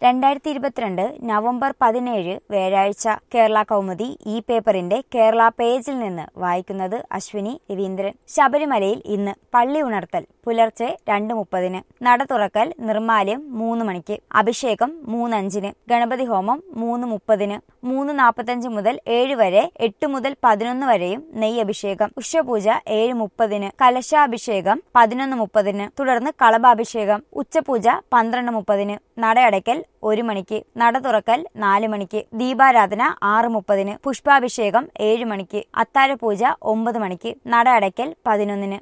രണ്ടായിരത്തി ഇരുപത്തിരണ്ട് നവംബർ പതിനേഴ് വ്യാഴാഴ്ച കേരള കൗമുദി ഈ പേപ്പറിന്റെ കേരള പേജിൽ നിന്ന് വായിക്കുന്നത് അശ്വിനി രവീന്ദ്രൻ ശബരിമലയിൽ ഇന്ന് പള്ളി ഉണർത്തൽ പുലർച്ചെ രണ്ട് മുപ്പതിന് നട തുറക്കൽ നിർമാല്യം മൂന്ന് മണിക്ക് അഭിഷേകം മൂന്നഞ്ചിന് ഗണപതി ഹോമം മൂന്ന് മുപ്പതിന് മൂന്ന് നാൽപ്പത്തഞ്ച് മുതൽ ഏഴ് വരെ എട്ട് മുതൽ പതിനൊന്ന് വരെയും നെയ്യ് അഭിഷേകം ഉഷപൂജ ഏഴ് മുപ്പതിന് കലശാഭിഷേകം പതിനൊന്ന് മുപ്പതിന് തുടർന്ന് കളഭാഭിഷേകം ഉച്ചപൂജ പന്ത്രണ്ട് മുപ്പതിന് നടയടയ്ക്കൽ ഒരു മണിക്ക് നട തുറക്കൽ നാല് മണിക്ക് ദീപാരാധന ആറ് മുപ്പതിന് പുഷ്പാഭിഷേകം ഏഴ് മണിക്ക് അത്താഴപൂജ ഒമ്പത് മണിക്ക് നട അടയ്ക്കൽ പതിനൊന്നിന്